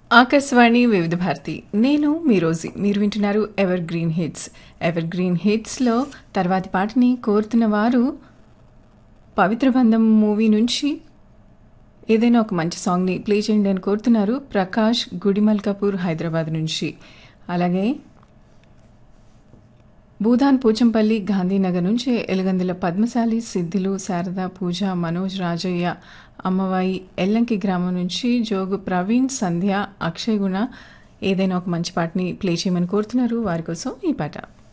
ఆకాశవాణి వివిధ భారతి నేను మీ రోజీ మీరు వింటున్నారు evergreen hits evergreen హిట్స్లో తర్వాతి పాటని కోరుతున్న వారు పవిత్ర బంధం మూవీ నుంచి ఏదైనా ఒక మంచి సాంగ్ని ప్లే చేయండి అని కోరుతున్నారు ప్రకాష్ గుడిమల్ కపూర్ హైదరాబాద్ నుంచి అలాగే భూదాన్ పోచంపల్లి గాంధీనగర్ నుంచి ఎలుగందుల పద్మశాలి సిద్ధిలు శారద పూజ మనోజ్ రాజయ్య అమ్మవాయి ఎల్లంకి గ్రామం నుంచి జోగు ప్రవీణ్ సంధ్య అక్షయ్ గుణ ఏదైనా ఒక మంచి పాటని ప్లే చేయమని కోరుతున్నారు వారి కోసం ఈ పాట